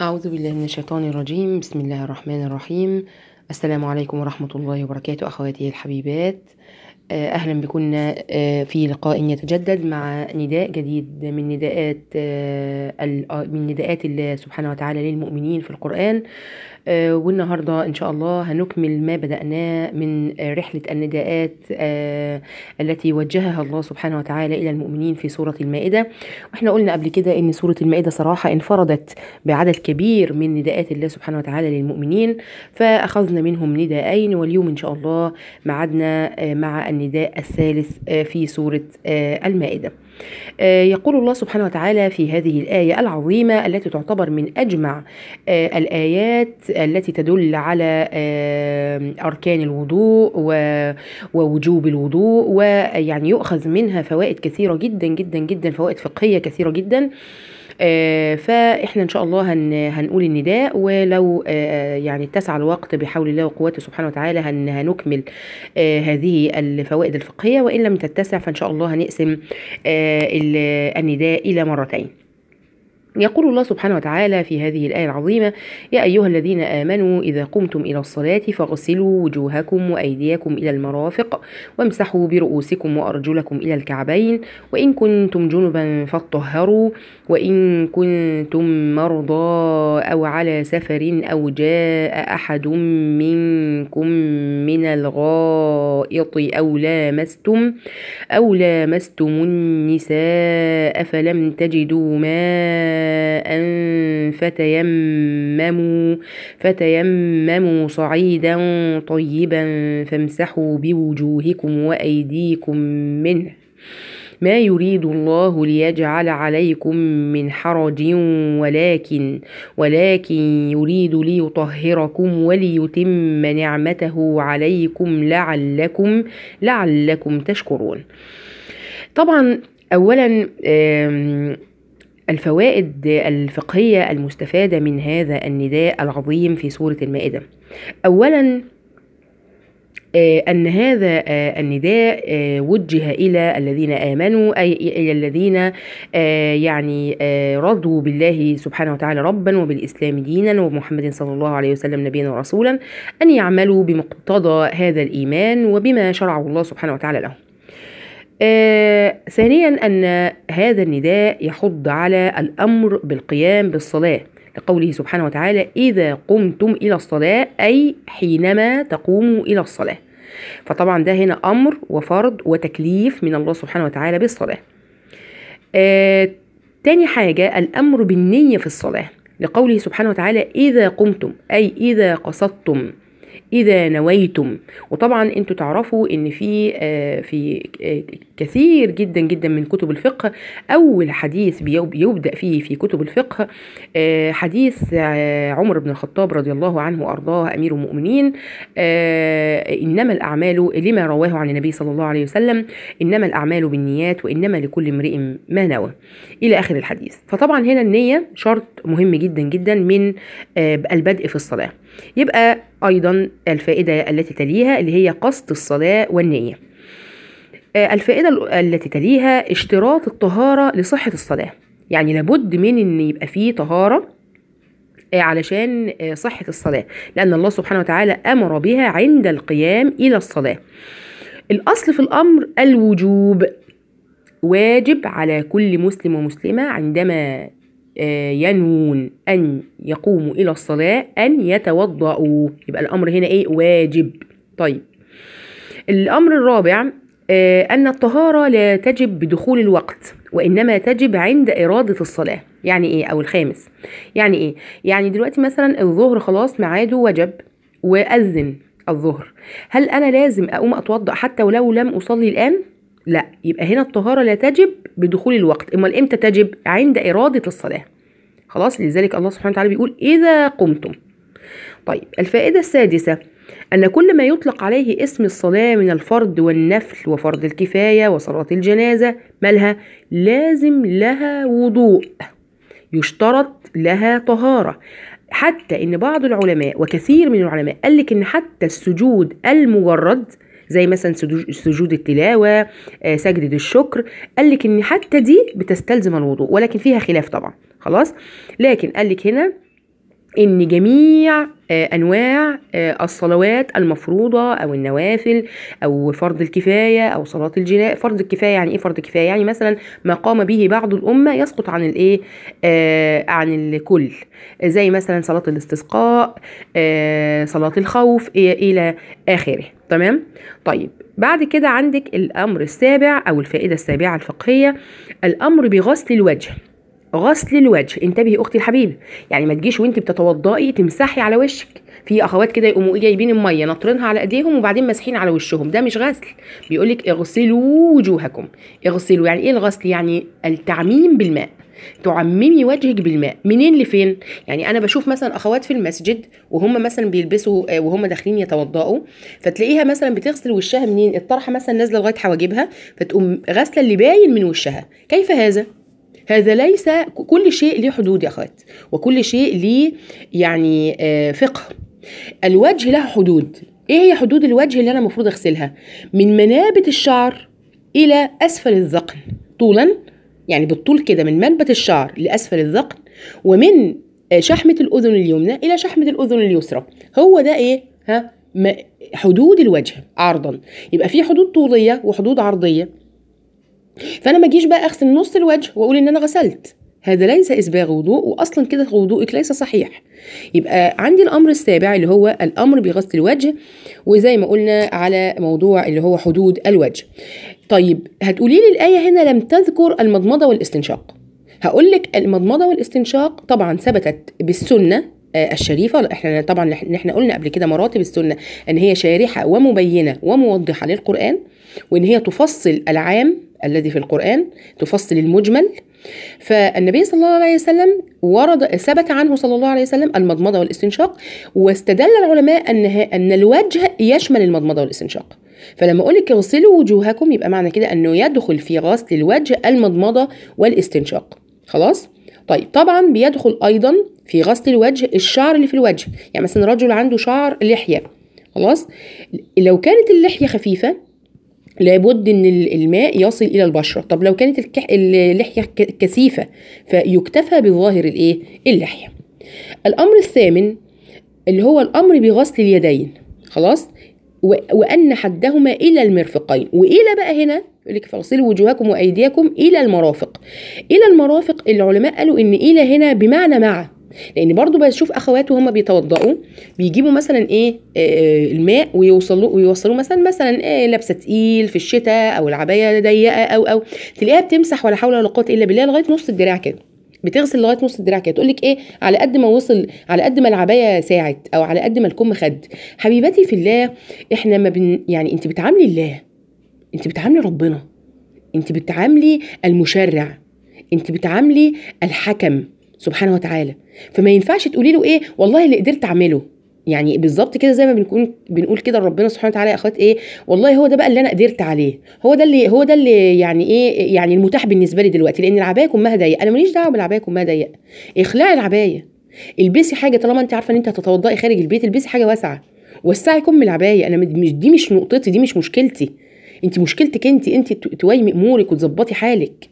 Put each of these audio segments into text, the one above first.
أعوذ بالله من الشيطان الرجيم بسم الله الرحمن الرحيم السلام عليكم ورحمة الله وبركاته أخواتي الحبيبات آه، أهلا بكم آه، في لقاء يتجدد مع نداء جديد من نداءات آه، ال- آه، من نداءات الله سبحانه وتعالى للمؤمنين في القرآن آه، والنهاردة إن شاء الله هنكمل ما بدأناه من آه، رحلة النداءات آه، التي وجهها الله سبحانه وتعالى إلى المؤمنين في سورة المائدة واحنا قلنا قبل كده ان سورة المائدة صراحة انفردت بعدد كبير من نداءات الله سبحانه وتعالى للمؤمنين فأخذنا منهم نداءين واليوم إن شاء الله معدنا آه، مع النداء الثالث آه، في سورة آه، المائدة آه، يقول الله سبحانه وتعالى في هذه الآية العظيمة التي تعتبر من أجمع آه، الآيات التي تدل على آه، أركان الوضوء و- ووجوب الوضوء ويعني يؤخذ منها فوائد كثيرة جدا جدا جدا فوائد فقهية كثيرة جدا آه، فاحنا ان شاء الله هن هنقول النداء ولو آه، يعني اتسع الوقت بحول الله وقوته سبحانه وتعالى هن هنكمل آه، هذه الفوائد الفقهيه وان لم تتسع فان شاء الله هنقسم آه، ال- النداء الى مرتين يقول الله سبحانه وتعالى في هذه الآية العظيمة يا أيها الذين آمنوا إذا قمتم إلى الصلاة فاغسلوا وجوهكم وأيديكم إلى المرافق وامسحوا برؤوسكم وأرجلكم إلى الكعبين وإن كنتم جنبا فاطهروا وإن كنتم مرضى أو على سفر أو جاء أحد منكم من الغائط أو لامستم أو لامستم النساء فلم تجدوا ماء فتيمموا فتيمموا صعيدا طيبا فامسحوا بوجوهكم وأيديكم منه ما يريد الله ليجعل عليكم من حرج ولكن ولكن يريد ليطهركم وليتم نعمته عليكم لعلكم لعلكم تشكرون طبعا اولا آم، الفوائد الفقهيه المستفاده من هذا النداء العظيم في سوره المائده اولا آه، أن هذا آه، النداء آه، وجه إلى الذين آمنوا أي إلى الذين آه، يعني آه، رضوا بالله سبحانه وتعالى ربا وبالإسلام دينا ومحمد صلى الله عليه وسلم نبيا ورسولا أن يعملوا بمقتضى هذا الإيمان وبما شرعه الله سبحانه وتعالى لهم آه، ثانيا أن هذا النداء يحض على الأمر بالقيام بالصلاة لقوله سبحانه وتعالى إذا قمتم إلى الصلاة أي حينما تقوموا إلى الصلاة فطبعا ده هنا أمر وفرض وتكليف من الله سبحانه وتعالى بالصلاة آه، تاني حاجة الأمر بالنية في الصلاة لقوله سبحانه وتعالى إذا قمتم أي إذا قصدتم إذا نويتم وطبعا انتوا تعرفوا ان في آه، في آه، كثير جدا جدا من كتب الفقه اول حديث بيو- بيبدا فيه في كتب الفقه آه، حديث آه، عمر بن الخطاب رضي الله عنه وارضاه امير المؤمنين آه، انما الاعمال لما رواه عن النبي صلى الله عليه وسلم انما الاعمال بالنيات وانما لكل امرئ ما نوى الى اخر الحديث فطبعا هنا النيه شرط مهم جدا جدا من آه، البدء في الصلاه يبقى ايضا الفائده التي تليها اللي هي قصد الصلاه والنيه آه، الفائده ال- التي تليها اشتراط الطهاره لصحه الصلاه يعني لابد من ان يبقى فيه طهاره آه، علشان آه، صحه الصلاه لان الله سبحانه وتعالى امر بها عند القيام الى الصلاه الاصل في الامر الوجوب واجب على كل مسلم ومسلمة عندما آه، ينوون أن يقوموا إلى الصلاة أن يتوضأوا يبقى الأمر هنا إيه واجب طيب الأمر الرابع آه، أن الطهارة لا تجب بدخول الوقت وإنما تجب عند إرادة الصلاة يعني إيه أو الخامس يعني إيه يعني دلوقتي مثلا الظهر خلاص ميعاده وجب وأذن الظهر هل أنا لازم أقوم أتوضأ حتى ولو لم أصلي الآن لا يبقى هنا الطهارة لا تجب بدخول الوقت امال امتى تجب عند إرادة الصلاة خلاص لذلك الله سبحانه وتعالى بيقول إذا قمتم طيب الفائدة السادسة أن كل ما يطلق عليه اسم الصلاة من الفرض والنفل وفرض الكفاية وصلاة الجنازة مالها لازم لها وضوء يشترط لها طهارة حتى ان بعض العلماء وكثير من العلماء قال لك ان حتى السجود المجرد زي مثلا سجو- سجود التلاوة آه، سجدة الشكر قال لك ان حتى دي بتستلزم الوضوء ولكن فيها خلاف طبعا خلاص لكن قال لك هنا ان جميع آه، انواع آه، الصلوات المفروضه او النوافل او فرض الكفايه او صلاه الجناء فرض الكفايه يعني ايه فرض الكفايه يعني مثلا ما قام به بعض الامه يسقط عن الايه آه عن الكل زي مثلا صلاه الاستسقاء آه صلاه الخوف إيه- الى اخره تمام طيب بعد كده عندك الامر السابع او الفائده السابعه الفقهيه الامر بغسل الوجه غسل الوجه انتبهي اختي الحبيبه يعني ما تجيش وانت بتتوضئي تمسحي على وشك في اخوات كده يقوموا جايبين الميه ناطرينها على ايديهم وبعدين ماسحين على وشهم ده مش غسل بيقول لك اغسلوا وجوهكم اغسلوا يعني ايه الغسل يعني التعميم بالماء تعممي وجهك بالماء منين لفين يعني انا بشوف مثلا اخوات في المسجد وهم مثلا بيلبسوا آه، وهم داخلين يتوضئوا فتلاقيها مثلا بتغسل وشها منين الطرحه مثلا نازله لغايه حواجبها فتقوم غاسله اللي باين من وشها كيف هذا هذا ليس كل شيء له حدود يا اخوات وكل شيء ليه يعني آه، فقه الوجه له حدود ايه هي حدود الوجه اللي انا المفروض اغسلها من منابت الشعر الى اسفل الذقن طولا يعني بالطول كده من منبت الشعر لاسفل الذقن ومن آه، شحمه الاذن اليمنى الى شحمه الاذن اليسرى هو ده ايه ها م- حدود الوجه عرضا يبقى في حدود طوليه وحدود عرضيه فانا ما اجيش بقى اغسل نص الوجه واقول ان انا غسلت هذا ليس اسباغ وضوء واصلا كده وضوءك ليس صحيح يبقى عندي الامر السابع اللي هو الامر بغسل الوجه وزي ما قلنا على موضوع اللي هو حدود الوجه طيب هتقولي لي الايه هنا لم تذكر المضمضه والاستنشاق هقول لك المضمضه والاستنشاق طبعا ثبتت بالسنه آه، الشريفه احنا طبعا إح- احنا قلنا قبل كده مراتب السنه ان هي شارحه ومبينه وموضحه للقران وان هي تفصل العام الذي في القران تفصل المجمل فالنبي صلى الله عليه وسلم ورد ثبت عنه صلى الله عليه وسلم المضمضه والاستنشاق واستدل العلماء ان ان الوجه يشمل المضمضه والاستنشاق فلما اقول لك اغسلوا وجوهكم يبقى معنى كده انه يدخل في غسل الوجه المضمضه والاستنشاق خلاص طيب طبعا بيدخل ايضا في غسل الوجه الشعر اللي في الوجه يعني مثلا رجل عنده شعر لحيه خلاص لو كانت اللحيه خفيفه لابد ان ال- الماء يصل الى البشره طب لو كانت الكح... اللحيه ك- كثيفه فيكتفى بظاهر الايه اللحيه الامر الثامن اللي هو الامر بغسل اليدين خلاص و... وان حدهما الى المرفقين والى بقى هنا يقول لك فاغسلوا وجوهكم وايديكم الى المرافق الى المرافق العلماء قالوا ان الى هنا بمعنى مع لان برضو بشوف اخوات وهم بيتوضؤوا بيجيبوا مثلا ايه آه الماء ويوصلوا ويوصلوا مثلا مثلا إيه لابسه تقيل في الشتاء او العبايه ضيقه او او تلاقيها بتمسح ولا حول ولا قوه الا بالله لغايه نص الدراع كده بتغسل لغايه نص الدراع كده تقول لك ايه على قد ما وصل على قد ما العبايه ساعت او على قد ما الكم خد حبيبتي في الله احنا ما بن يعني انت بتعاملي الله انت بتعاملي ربنا انت بتعاملي المشرع انت بتعاملي الحكم سبحانه وتعالى فما ينفعش تقولي له ايه والله اللي قدرت اعمله يعني بالظبط كده زي ما بنكون بنقول كده لربنا سبحانه وتعالى يا اخوات ايه والله هو ده بقى اللي انا قدرت عليه هو ده اللي هو ده اللي يعني ايه يعني المتاح بالنسبه لي دلوقتي لان العبايه كمها ضيقه انا ماليش دعوه بالعبايه كمها ضيقه اخلعي العبايه البسي حاجه طالما انت عارفه ان انت هتتوضئي خارج البيت البسي حاجه واسعه وسعي كم العبايه انا مش دي مش نقطتي دي مش مشكلتي انت مشكلتك انت انت تويمي امورك وتظبطي حالك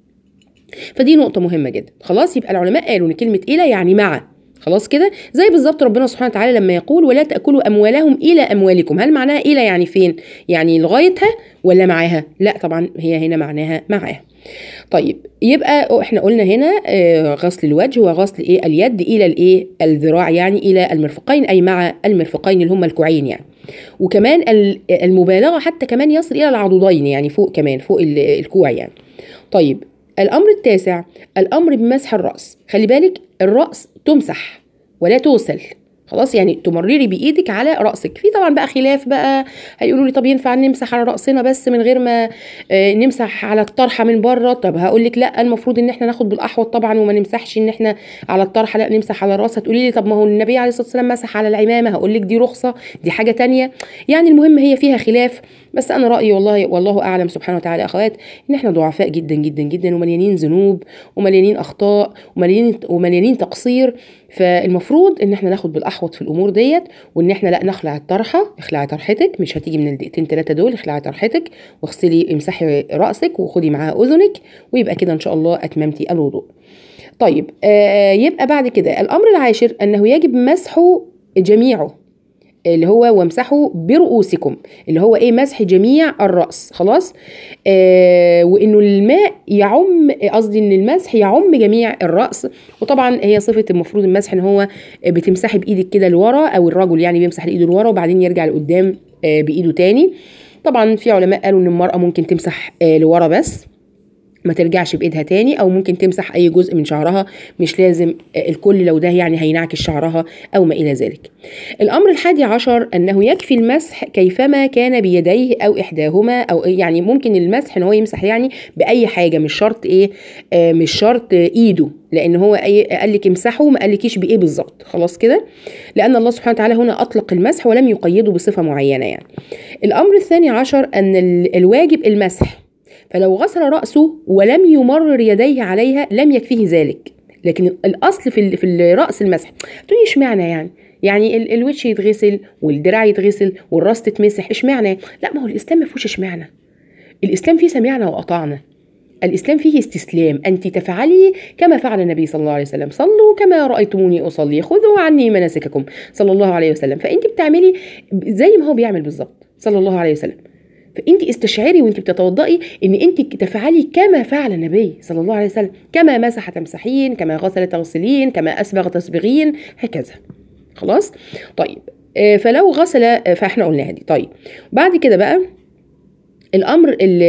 فدي نقطه مهمه جدا خلاص يبقى العلماء قالوا ان كلمه الى يعني مع خلاص كده زي بالظبط ربنا سبحانه وتعالى لما يقول ولا تاكلوا اموالهم الى اموالكم هل معناها الى يعني فين يعني لغايتها ولا معاها لا طبعا هي هنا معناها معاها طيب يبقى احنا قلنا هنا آه، غسل الوجه وغسل ايه اليد الى الايه الذراع يعني الى المرفقين اي مع المرفقين اللي هم الكوعين يعني وكمان ال- المبالغه حتى كمان يصل الى العضدين يعني فوق كمان فوق ال- الكوع يعني طيب الامر التاسع الامر بمسح الراس خلي بالك الراس تمسح ولا توسل خلاص يعني تمرري بايدك على راسك في طبعا بقى خلاف بقى هيقولوا لي طب ينفع نمسح على راسنا بس من غير ما آه، نمسح على الطرحه من بره طب هقول لك لا المفروض ان احنا ناخد بالاحوط طبعا وما نمسحش ان احنا على الطرحه لا نمسح على الراس هتقولي لي طب ما هو النبي عليه الصلاه والسلام مسح على العمامه هقول لك دي رخصه دي حاجه تانية يعني المهم هي فيها خلاف بس انا رايي والله والله اعلم سبحانه وتعالى يا اخوات ان احنا ضعفاء جدا جدا جدا ومليانين ذنوب ومليانين اخطاء ومليانين ومليانين تقصير فالمفروض ان احنا ناخد بالاحوط نستحوط في الامور ديت وان احنا لا نخلع الطرحه اخلعي طرحتك مش هتيجي من الدقيقتين ثلاثه دول اخلعي طرحتك واغسلي امسحي راسك وخدي معاها اذنك ويبقى كده ان شاء الله اتممتي الوضوء طيب آه يبقى بعد كده الامر العاشر انه يجب مسحه جميعه اللي هو وامسحوا برؤوسكم اللي هو ايه مسح جميع الراس خلاص آه وانه الماء يعم قصدي ان المسح يعم جميع الراس وطبعا هي صفه المفروض المسح ان هو بتمسحي بايدك كده لورا او الرجل يعني بيمسح ايده لورا وبعدين يرجع لقدام آه بايده تاني طبعا في علماء قالوا ان المراه ممكن تمسح آه لورا بس ما ترجعش بايدها تاني او ممكن تمسح اي جزء من شعرها مش لازم الكل لو ده يعني هينعكس شعرها او ما الى ذلك الامر الحادي عشر انه يكفي المسح كيفما كان بيديه او احداهما او يعني ممكن المسح ان هو يمسح يعني باي حاجه مش شرط ايه آه مش شرط ايده لان هو أي قال لك امسحه ما قالكيش بايه بالظبط خلاص كده لان الله سبحانه وتعالى هنا اطلق المسح ولم يقيده بصفه معينه يعني الامر الثاني عشر ان الواجب المسح فلو غسل رأسه ولم يمرر يديه عليها لم يكفيه ذلك لكن الأصل في في رأس المسح تقولي اشمعنى يعني يعني ال الوش يتغسل والدراع يتغسل والراس تتمسح اشمعنى لا ما هو الإسلام ما فيهوش اشمعنى الإسلام فيه سمعنا وأطعنا الإسلام فيه استسلام أنت تفعلي كما فعل النبي صلى الله عليه وسلم صلوا كما رأيتموني أصلي خذوا عني مناسككم صلى الله عليه وسلم فأنت بتعملي زي ما هو بيعمل بالظبط صلى الله عليه وسلم فانت استشعري وانت بتتوضئي ان انت تفعلي كما فعل النبي صلى الله عليه وسلم كما مسح تمسحين كما غسل تغسلين كما اسبغ تسبغين هكذا خلاص طيب فلو غسل فاحنا قلناها دي طيب بعد كده بقى الامر اللي,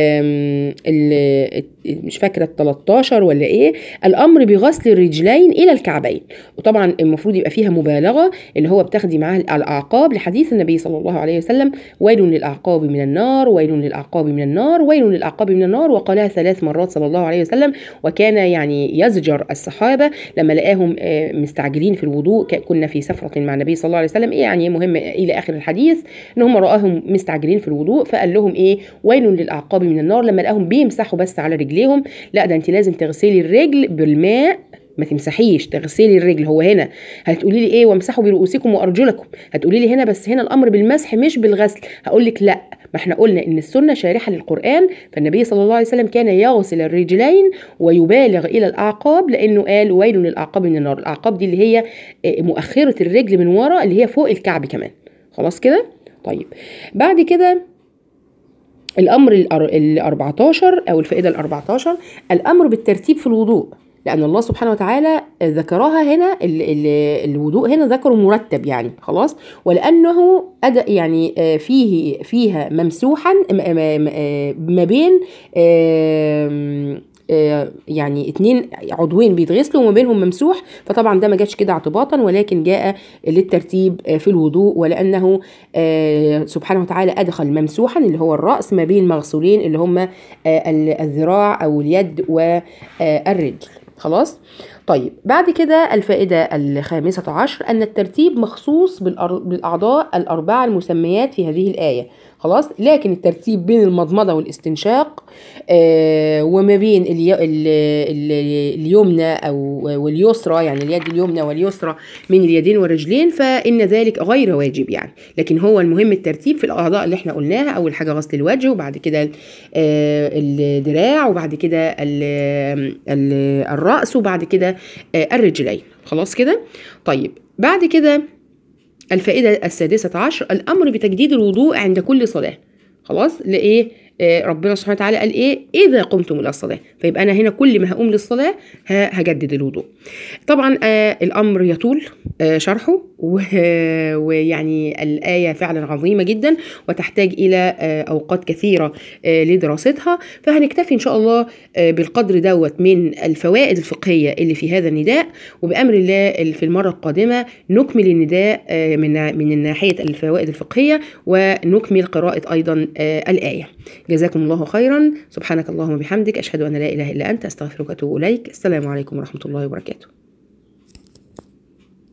اللي مش فاكره ال 13 ولا ايه الامر بغسل الرجلين الى الكعبين وطبعا المفروض يبقى فيها مبالغه اللي هو بتاخدي معاها الاعقاب لحديث النبي صلى الله عليه وسلم ويل للاعقاب من النار ويل للاعقاب من النار ويل للاعقاب من النار وقالها ثلاث مرات صلى الله عليه وسلم وكان يعني يزجر الصحابه لما لقاهم مستعجلين في الوضوء كنا في سفره مع النبي صلى الله عليه وسلم ايه يعني مهم الى اخر الحديث ان هم راهم مستعجلين في الوضوء فقال لهم ايه ويل للاعقاب من النار لما لقاهم بيمسحوا بس على رجليهم لا ده انت لازم تغسلي الرجل بالماء ما تمسحيش تغسلي الرجل هو هنا هتقولي لي ايه وامسحوا برؤوسكم وارجلكم هتقولي لي هنا بس هنا الامر بالمسح مش بالغسل هقول لك لا ما احنا قلنا ان السنه شارحه للقران فالنبي صلى الله عليه وسلم كان يغسل الرجلين ويبالغ الى الاعقاب لانه قال ويل للاعقاب من النار الاعقاب دي اللي هي مؤخره الرجل من ورا اللي هي فوق الكعب كمان خلاص كده طيب بعد كده الامر ال 14 او الفائده ال 14 الامر بالترتيب في الوضوء لان الله سبحانه وتعالى ذكرها هنا ال ال الوضوء هنا ذكره مرتب يعني خلاص ولانه أدى يعني فيه فيها ممسوحا ما بين يعني اتنين عضوين بيتغسلوا وما بينهم ممسوح فطبعا ده ما جاتش كده اعتباطا ولكن جاء للترتيب في الوضوء ولانه سبحانه وتعالى ادخل ممسوحا اللي هو الراس ما بين مغسولين اللي هم الذراع او اليد والرجل خلاص طيب بعد كده الفائدة الخامسة عشر أن الترتيب مخصوص بالأعضاء الأربعة المسميات في هذه الآية خلاص لكن الترتيب بين المضمضة والاستنشاق آه وما بين الي... ال... ال... اليمنى أو واليسرى يعني اليد اليمنى واليسرى من اليدين والرجلين فإن ذلك غير واجب يعني لكن هو المهم الترتيب في الأعضاء اللي احنا قلناها أول حاجة غسل الوجه وبعد كده آه الدراع وبعد كده ال... ال... الرأس وبعد كده آه الرجلين خلاص كده طيب بعد كده الفائدة السادسة عشر الأمر بتجديد الوضوء عند كل صلاة خلاص لإيه آه ربنا سبحانه وتعالى قال إيه إذا قمتم إلى الصلاة فيبقى أنا هنا كل ما هقوم للصلاة هجدد الوضوء طبعا آه الأمر يطول آه شرحه ويعني الآية فعلا عظيمة جدا وتحتاج إلى أوقات كثيرة لدراستها فهنكتفي إن شاء الله بالقدر دوت من الفوائد الفقهية اللي في هذا النداء وبأمر الله في المرة القادمة نكمل النداء من من ناحية الفوائد الفقهية ونكمل قراءة أيضا الآية جزاكم الله خيرا سبحانك اللهم وبحمدك أشهد أن لا إله إلا أنت أستغفرك وأتوب إليك السلام عليكم ورحمة الله وبركاته